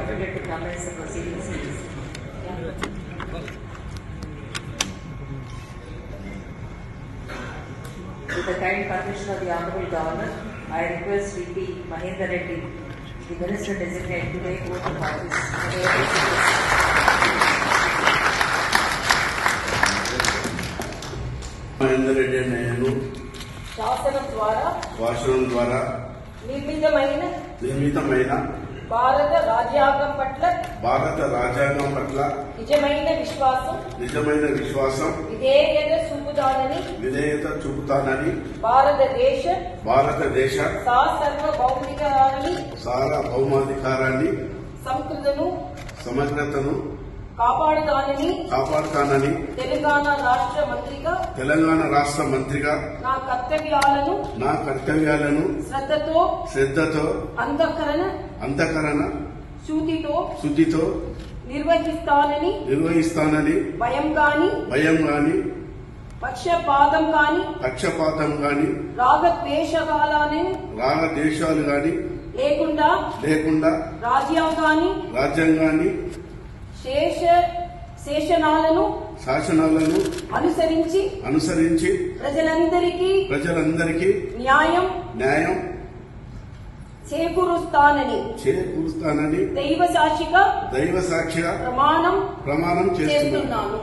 invited to commence the proceedings, please. With the kind permission of the Honorable Governor, I request VP Mahendra Reddy, the Minister designate to take oath of office. Mahender Reddy అనే నేను శాసనం ద్వారా భాషణం ద్వారా నిర్మితమైన నిర్మితమైన భారత రాజ్యాంగం పట్ల భారత రాజ్యాంగం పట్ల నిజమైన విశ్వాసం నిజమైన విశ్వాసం విధేయత చూపుతానని విధేయత చూపుతానని భారతదేశ భారతదేశ సార్వభౌమికాన్ని సార్వభౌమాధికారాన్ని సంస్కృతను సమగ్రతను కాపాడుతానని కాపాడుతానని తెలంగాణ రాష్ట్ర మంత్రిగా తెలంగాణ రాష్ట్ర మంత్రిగా నా కర్తవ్యాలను నా కర్తవ్యాలను శ్రద్ధతో శ్రద్ధతో అంతఃకరణ అంతఃకరణ శూతితో శుద్ధితో నిర్వహిస్తానని నిర్వహిస్తానని భయం కాని భయం గాని పక్షపాతం కాని పక్షపాతం గాని రాగద్వేషకాలని రాగద్వేషాలు గాని లేకుండా లేకుండా రాజ్యాంగాన్ని రాజ్యాంగాన్ని శేష శేషనాలను శాసనాలను అనుసరించి అనుసరించి ప్రజలందరికీ ప్రజలందరికీ న్యాయం న్యాయం చేకూరుస్తానని చేకూరుస్తానని దైవ సాక్షిగా దైవ సాక్షిగా ప్రమాణం ప్రమాణం చేస్తున్నాను చేస్తున్నాను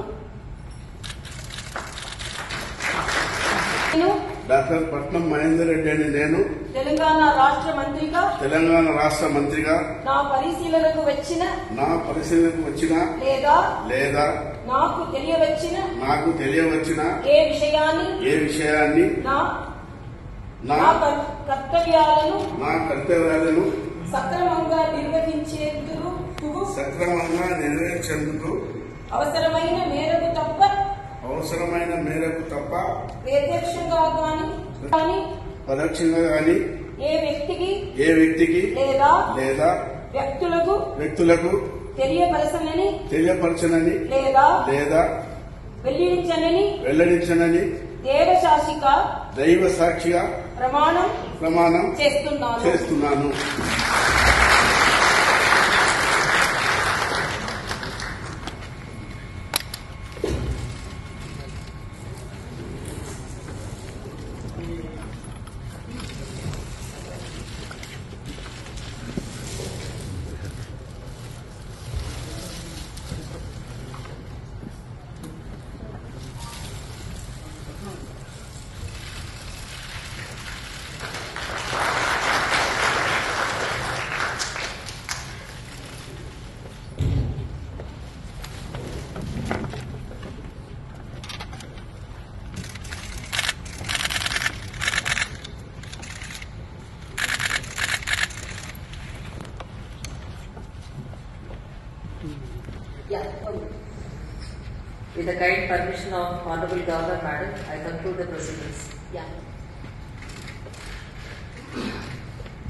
నేను డాక్టర్ పట్నం మహేందర్ రెడ్డి అని నేను తెలంగాణ రాష్ట్ర మంత్రిగా తెలంగాణ రాష్ట్ర మంత్రిగా నా పరిశీలనకు వచ్చిన నా పరిశీలనకు వచ్చిన లేదా లేదా నాకు తెలియవచ్చిన నాకు తెలియవచ్చిన ఏ విషయాన్ని ఏ విషయాన్ని నా నా నా కర్- కర్తవ్యాలను నా కర్తవ్యాలను సక్రమంగా నిర్వహించేందుకు సక్రమంగా నెరవేర్చేందుకు అవసరమైన మేరకు తప్ప అవసరమైన మేరకు తప్ప ప్రత్యక్షంగా కానీ కానీ పరోక్షంగా గాని ఏ వ్యక్తికి ఏ వ్యక్తికి లేదా లేదా వ్యక్తులకు వ్యక్తులకు తెలియపరచనని తెలియపరచనని లేదా లేదా వెల్లడించనని వెల్లడించనని దేవశాసిక దైవ సాక్షిగా ప్రమాణం ప్రమాణం చేస్తున్నాను చేస్తున్నాను Yeah. With the kind permission of Honorable Governor, Madam, I conclude the proceedings. Yeah.